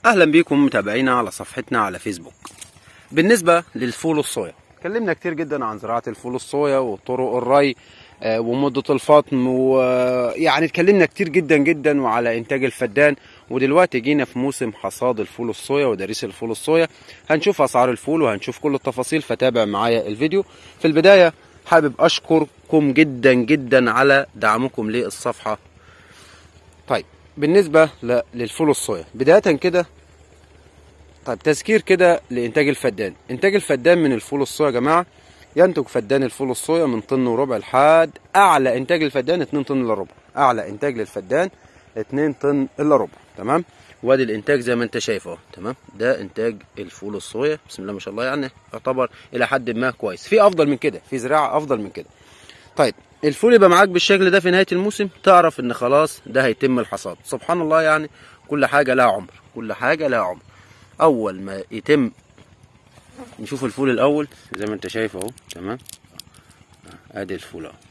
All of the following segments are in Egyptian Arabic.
اهلا بيكم متابعينا على صفحتنا على فيسبوك بالنسبه للفول الصويا اتكلمنا كتير جدا عن زراعه الفول الصويا وطرق الري آه، ومده الفطم ويعني اتكلمنا كتير جدا جدا وعلى انتاج الفدان ودلوقتي جينا في موسم حصاد الفول الصويا ودريس الفول الصويا هنشوف اسعار الفول وهنشوف كل التفاصيل فتابع معايا الفيديو في البدايه حابب اشكركم جدا جدا على دعمكم للصفحه طيب بالنسبه ل- للفول الصويا بدايه كده طيب تذكير كده لانتاج الفدان انتاج الفدان من الفول الصويا يا جماعه ينتج فدان الفول الصويا من طن وربع لحد اعلى انتاج الفدان 2 طن الا ربع اعلى انتاج للفدان 2 طن الا ربع تمام وادي الانتاج زي ما انت شايف اهو تمام ده انتاج الفول الصويا بسم الله ما شاء الله يعني يعتبر الى حد ما كويس في افضل من كده في زراعه افضل من كده طيب الفول يبقى معاك بالشكل ده في نهايه الموسم تعرف ان خلاص ده هيتم الحصاد سبحان الله يعني كل حاجه لها عمر كل حاجه لها عمر اول ما يتم نشوف الفول الاول زي ما انت شايف اهو تمام ادي الفول اهو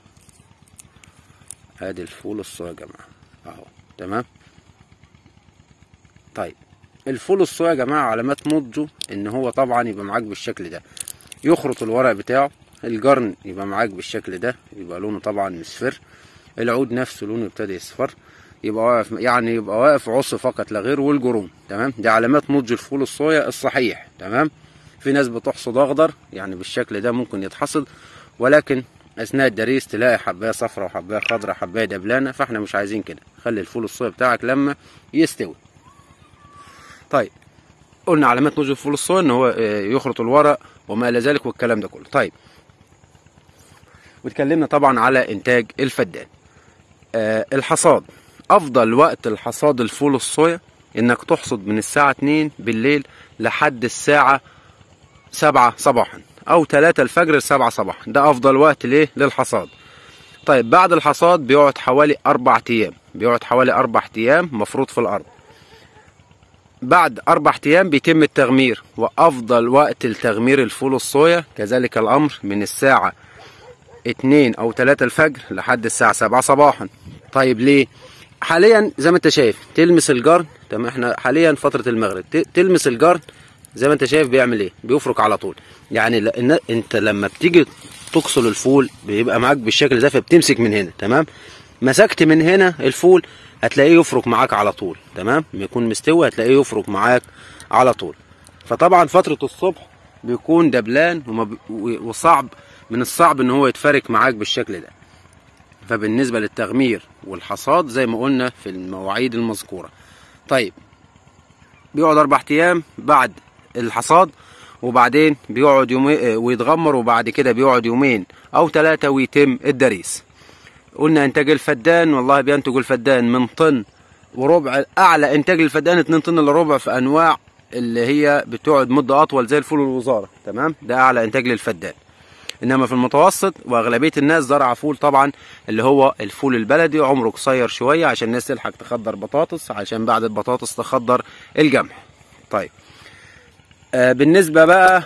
ادي الفول الصويا يا جماعه اهو تمام طيب الفول الصويا يا جماعه علامات نضجه ان هو طبعا يبقى معاك بالشكل ده يخرط الورق بتاعه الجرن يبقى معاك بالشكل ده يبقى لونه طبعا مصفر العود نفسه لونه ابتدى يصفر يبقى واقف يعني يبقى واقف عص فقط لا غير والجروم تمام دي علامات نضج الفول الصويا الصحيح تمام في ناس بتحصد اخضر يعني بالشكل ده ممكن يتحصد ولكن اثناء الدريس تلاقي حبايه صفراء وحبايه خضراء حبايه دبلانه فاحنا مش عايزين كده خلي الفول الصويا بتاعك لما يستوي طيب قلنا علامات نضج الفول الصويا ان هو آه، يخرط الورق وما الى ذلك والكلام ده كله طيب واتكلمنا طبعا على انتاج الفدان آه الحصاد افضل وقت الحصاد الفول الصويا انك تحصد من الساعة 2 بالليل لحد الساعة 7 صباحا او 3 الفجر 7 صباحا ده افضل وقت ليه للحصاد طيب بعد الحصاد بيقعد حوالي اربع ايام بيقعد حوالي اربع ايام مفروض في الارض بعد أربع أيام بيتم التغمير وأفضل وقت لتغمير الفول الصويا كذلك الأمر من الساعة اتنين أو تلاتة الفجر لحد الساعة سبعة صباحا طيب ليه؟ حاليا زي ما انت شايف تلمس الجرن تمام احنا حاليا فترة المغرب ت- تلمس الجرن زي ما انت شايف بيعمل ايه؟ بيفرك على طول يعني لأن انت لما بتيجي تقصل الفول بيبقى معاك بالشكل ده فبتمسك من هنا تمام؟ مسكت من هنا الفول هتلاقيه يفرك معاك على طول تمام؟ لما يكون مستوي هتلاقيه يفرك معاك على طول فطبعا فترة الصبح بيكون دبلان وما بي- و- وصعب من الصعب ان هو يتفرك معاك بالشكل ده فبالنسبة للتغمير والحصاد زي ما قلنا في المواعيد المذكورة طيب بيقعد أربع أيام بعد الحصاد وبعدين بيقعد يومين ويتغمر وبعد كده بيقعد يومين أو ثلاثة ويتم الدريس قلنا إنتاج الفدان والله بينتج الفدان من طن وربع أعلى إنتاج الفدان 2 طن إلا ربع في أنواع اللي هي بتقعد مدة أطول زي الفول والوزارة تمام ده أعلى إنتاج للفدان انما في المتوسط واغلبيه الناس زرع فول طبعا اللي هو الفول البلدي عمره قصير شويه عشان الناس تلحق تخضر بطاطس عشان بعد البطاطس تخضر الجمح طيب آه بالنسبه بقى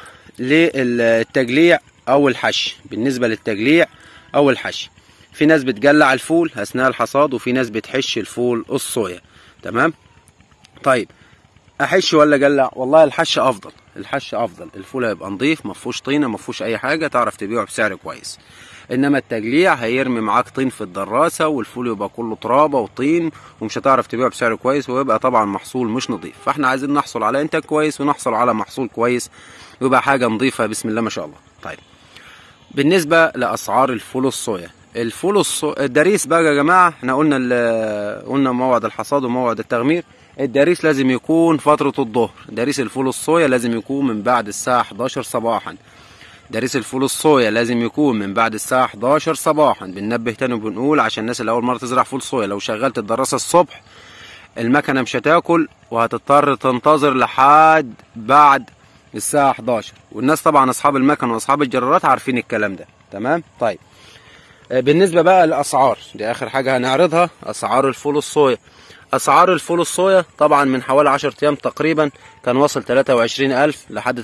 للتجليع او الحشي بالنسبه للتجليع او الحشي في ناس بتجلع الفول اثناء الحصاد وفي ناس بتحش الفول الصويا تمام طيب احش ولا اجلع والله الحش افضل الحش افضل الفول هيبقى نظيف ما فيهوش طينه ما فيهوش اي حاجه تعرف تبيعه بسعر كويس انما التجليع هيرمي معاك طين في الدراسه والفول يبقى كله ترابه وطين ومش هتعرف تبيعه بسعر كويس ويبقى طبعا محصول مش نظيف فاحنا عايزين نحصل على انتاج كويس ونحصل على محصول كويس ويبقى حاجه نظيفه بسم الله ما شاء الله طيب بالنسبه لاسعار الفول الصويا الفول الصو... الدريس بقى يا جماعه احنا قلنا ال... قلنا موعد الحصاد وموعد التغمير الدريس لازم يكون فترة الظهر دريس الفول الصويا لازم يكون من بعد الساعة 11 صباحا دريس الفول الصويا لازم يكون من بعد الساعة 11 صباحا بننبه تاني وبنقول عشان الناس اللي أول مرة تزرع فول صويا لو شغلت الدراسة الصبح المكنة مش هتاكل وهتضطر تنتظر لحد بعد الساعة 11 والناس طبعا أصحاب المكن وأصحاب الجرارات عارفين الكلام ده تمام طيب آه، بالنسبة بقى للأسعار دي آخر حاجة هنعرضها أسعار الفول الصويا أسعار الفول الصويا طبعا من حوالي 10 أيام تقريبا كان وصل 23000 لحد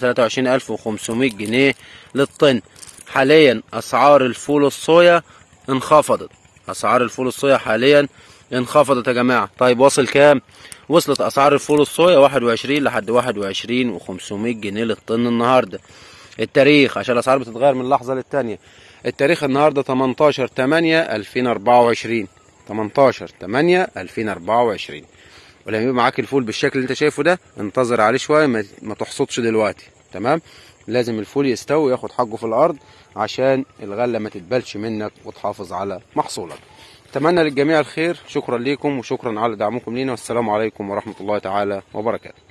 23500 جنيه للطن حاليا أسعار الفول الصويا انخفضت أسعار الفول الصويا حاليا انخفضت يا جماعه طيب واصل كام وصلت اسعار الفول الصويا 21 لحد 21 و500 جنيه للطن النهارده التاريخ عشان الاسعار بتتغير من لحظه للتانيه التاريخ النهارده 18 8 2024 18 8 2024 ولما يبقى معاك الفول بالشكل اللي انت شايفه ده انتظر عليه شويه ما, ما تحصدش دلوقتي تمام لازم الفول يستوي وياخد حقه في الارض عشان الغله ما تتبلش منك وتحافظ على محصولك اتمنى للجميع الخير شكرا لكم وشكرا على دعمكم لينا والسلام عليكم ورحمه الله تعالى وبركاته